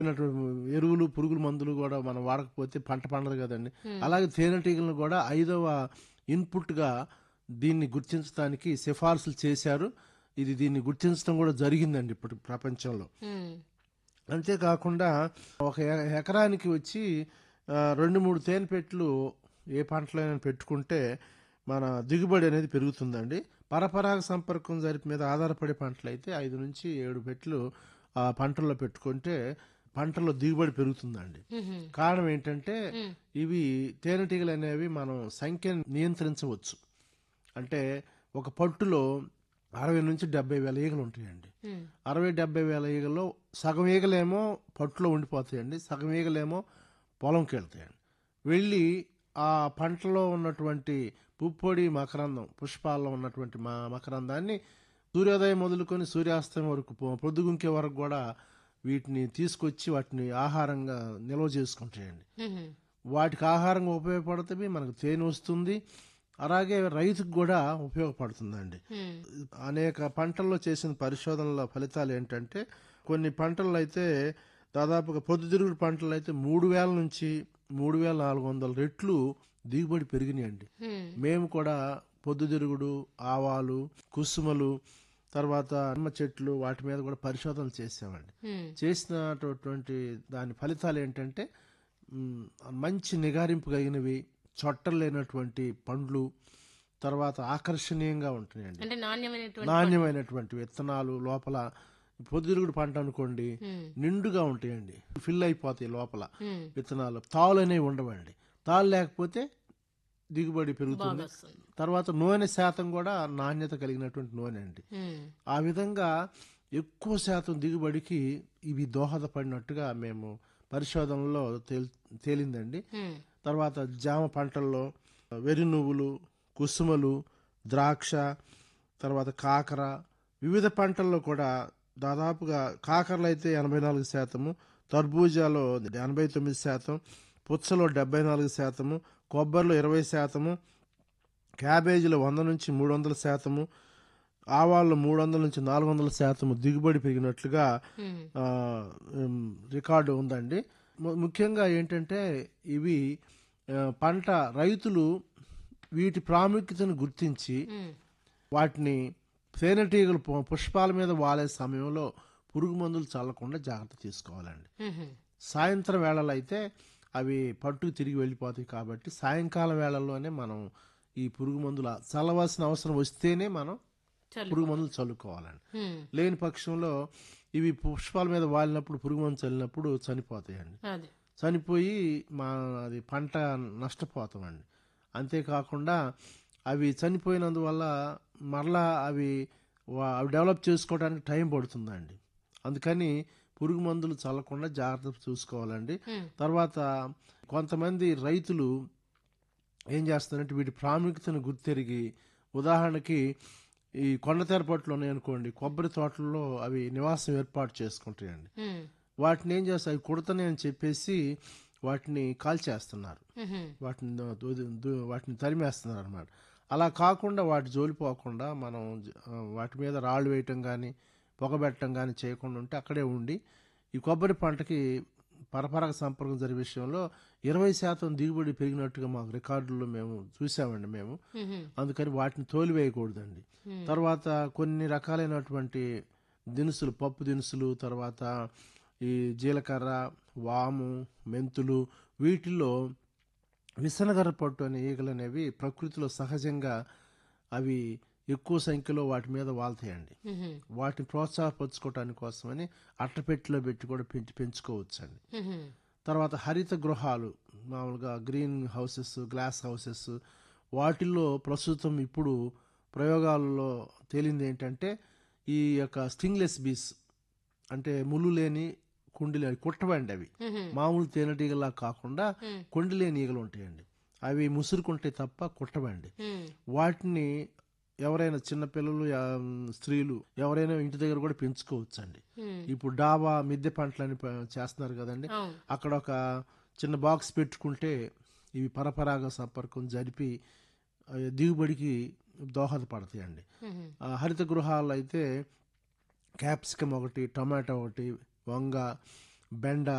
ఉన్నటువంటి ఎరువులు పురుగుల మందులు కూడా మనం వాడకపోతే పంట పండదు కదండి అలాగే తేనెటీగలను కూడా ఐదవ ఇన్పుట్గా దీన్ని గుర్తించడానికి సిఫార్సులు చేశారు ఇది దీన్ని గుర్తించడం కూడా జరిగిందండి ఇప్పుడు ప్రపంచంలో ఉమ్, అంతేకాకుండా ఒక ఎ- ఎకరానికి వచ్చి ఆ, రెండు మూడు తేనె పెట్లు ఏ పంటలైనా పెట్టుకుంటే మన దిగుబడి అనేది పెరుగుతుందండి పరపరాగ సంపర్కం జరిపి మీద ఆధారపడే పంటలు అయితే ఐదు నుంచి ఏడు పెట్లు ఆ పంటల్లో పెట్టుకుంటే పంటల్లో దిగుబడి పెరుగుతుందండి ఉహుం, కారణం ఏంటంటే ఉమ్, ఇవి తేనెటీగలు అనేవి మనం సంఖ్యను నియంత్రించవచ్చు అంటే ఒక పట్టులో అరవై నుంచి డెబ్బై వేల ఈగలు ఉంటాయండి ఉమ్, అరవై డెబ్బై వేల ఈగల్లో సగం ఈగలేమో పట్టులో ఉండిపోతాయండి సగం ఈగలేమో పొలంకి వెళ్తాయండి వెళ్ళి ఆ పంటలో ఉన్నటువంటి పుప్పొడి మకరందం పుష్పాల్లో ఉన్నటువంటి మా మకరందాన్ని సూర్యోదయం మొదలుకొని సూర్యాస్తమయం వరకు పొ- పొద్దుగుంకే వరకు కూడా వీటిని తీసుకొచ్చి వాటిని ఆహారంగా నిల్వ చేసుకుంటాయండి ఉహుం, వాటికి ఆహారంగా ఉపయోగపడుతుంది మనకు తేనె వస్తుంది అలాగే రైతుకు కూడా ఉపయోగపడుతుందండి ఉమ్, అనేక పంటల్లో చేసిన పరిశోధనల ఫలితాలు ఏంటంటే కొన్ని పంటల్లో అయితే దాదాపుగా పొద్దుతిరుగుడు పంటలు అయితే మూడు వేల నుంచి మూడు వేల నాలుగు వందల రెట్లు దిగుబడి పెరిగినాయండి ఉమ్, మేము కూడా పొద్దుతిరుగుడు ఆవాలు కుసుమలు తర్వాత నిమ్మ చెట్లు వాటి మీద కూడా పరిశోధనలు చేసామండి ఉమ్, చేసినటువంటి దాని ఫలితాలు ఏంటంటే మ్, మంచి నిగారింపు కలిగినవి చొట్టలు లేనటువంటి పండ్లు తర్వాత ఆకర్షణీయంగా ఉంటున్నాయండి అంటే నాణ్యమైనటువంటి నాణ్యమైనటువంటి విత్తనాలు లోపల పొద్దురుగుడు పంట అనుకోండి ఉమ్, నిండుగా ఉంటాయండి ఫిల్ అయిపోతాయి లోపల ఉమ్, విత్తనాలు తాళ్ళు అనేవి ఉండవండి తాళ్ళు లేకపోతే దిగుబడి పెరుగుతుంది బాగా వస్తుంది తర్వాత నూనె శాతం కూడా నాణ్యత కలిగినటువంటి నూనె అండి ఉమ్, ఆ విధంగా ఎక్కువ శాతం దిగుబడికి ఇవి దోహదపడినట్టుగా మేము పరిశోధనలో తేల్ తేలిందండి ఉమ్, తర్వాత జామ పంటల్లో వెర్రి నువ్వులు కుసుమలు ద్రాక్ష తర్వాత కాకర వివిధ పంటల్లో కూడా దాదాపుగా కాకరలు అయితే ఎనభై నాలుగు శాతము తర్బూజాలో ఎనభై తొమ్మిది శాతం పుచ్చలో డెబ్బై నాలుగు శాతము కొబ్బరిలో ఇరవై శాతము క్యాబేజీలో వంద నుంచి మూడు వందల శాతము ఆవాళ్ళు మూడు వందల నుంచి నాలుగు వందల శాతము దిగుబడి పెరిగినట్లుగా ఉమ్, ఆ, ఉమ్, రికార్డు ఉందండి ము- ముఖ్యంగా ఏంటంటే ఇవి ఆ, పంట రైతులు వీటి ప్రాముఖ్యతను గుర్తించి ఉమ్, వాటిని తేనెటీగలు పు- పుష్పాల మీద వాలే సమయంలో పురుగు మందులు చల్లకుండా జాగ్రత్త తీసుకోవాలండి ఉహుం, సాయంత్రం వేళలో అయితే అవి పట్టుకు తిరిగి వెళ్ళిపోతాయి కాబట్టి సాయంకాలం వేళల్లోనే మనం ఈ పురుగు మందులు చల్లవలసిన అవసరం వస్తేనే మనం చల్లు పురుగు మందులు చల్లుకోవాలండి ఉమ్, లేని పక్షంలో ఇవి పుష్పాల మీద వాలినప్పుడు పురుగు మందు చల్లినప్పుడు చనిపోతాయండి అదే చనిపోయి మా అది పంట నష్టపోతామండి అంతేకాకుండా అవి చనిపోయినందువల్ల మరలా అవి వా- అవి డెవలప్ చేసుకోవడానికి టైం పడుతుందండి అందుకని పురుగు మందులు చల్లకుండా జాగ్రత్త చూసుకోవాలండి ఉమ్, తర్వాత కొంతమంది రైతులు ఏం చేస్తారంటే వీటి ప్రాముఖ్యతను గుర్తెరిగి ఉదాహరణకి ఈ కొండతెర పట్లు ఉన్నాయనుకోండి కొబ్బరి తోటల్లో అవి నివాసం ఏర్పాటు చేసుకుంటాయండి ఉమ్, వాటిని ఏం చేస్తాయి అవి కుడతాయి అని చెప్పేసి వాటిని కాల్చేస్తున్నారు ఉహుం, వాటిని దు- దు- దు- వాటిని తరిమేస్తున్నారు అనమాట అలా కాకుండా వాటి జోలిపోకుండా మనం జ- ఆ, వాటి మీద రాళ్ళు వేయటం కానీ పొగబెట్టడం కానీ చేయకుండా ఉంటే అక్కడే ఉండి ఈ కొబ్బరి పంటకి పరపరాగ సంపర్కం జరిగే విషయంలో ఇరవై శాతం దిగుబడి పెరిగినట్టుగా మాకు రికార్డుల్లో మేము చూసామండి మేము ఉహుం, అందుకని వాటిని తోలివేయకూడదండి Hmm. తర్వాత కొన్ని రకాలైనటువంటి దినుసులు పప్పు దినుసులు తర్వాత ఈ జీలకర్ర వాము మెంతులు వీటిల్లో విసనగర్ర పట్టు అనే ఈగలు అనేవి ప్రకృతిలో సహజంగా అవి ఎక్కువ సంఖ్యలో వాటి మీద వాళ్తాయండి ఉహుం, వాటిని ప్రోత్సాహపరచుకోవటానికి కోసమని అట్టపెట్టిలో పెట్టి కూడా పెంచి పెంచుకోవచ్చండి ఉహుం, తర్వాత హరిత గృహాలు మామూలుగా గ్రీన్ హౌసెస్ గ్లాస్ హౌసెస్ వాటిల్లో ప్రస్తుతం ఇప్పుడు ప్రయోగాలలో తేలింది ఏంటంటే ఈ యొక్క స్టింగ్లెస్ బీస్ అంటే ముళ్ళు లేని కుండి లేని కుట్టవండి అవి ఉహుం, మామూలు తేనెటీగలా కాకుండా ఉమ్, కొండి లేని ఈగలు ఉంటాయండి అవి ముసురుకుంటాయి తప్ప కుట్టవండి ఉమ్, వాటిని ఎవరైనా చిన్నపిల్లలు యా- స్త్రీలు ఎవరైనా ఇంటి దగ్గర కూడా పెంచుకోవచ్చండి ఉమ్, ఇప్పుడు డాబా మిద్దె పంటలని ప- చేస్తున్నారు కదండి అవును అక్కడ ఒక చిన్న బాక్స్ పెట్టుకుంటే ఇవి పరపరాగ సంపర్కం జరిపి ఆ, దిగుబడికి దోహదపడతాయండి ఉహుం, ఆ, హరిత గృహాల్లో అయితే క్యాప్సికమ్ ఒకటి టమాటో ఒకటి వంగ బెండ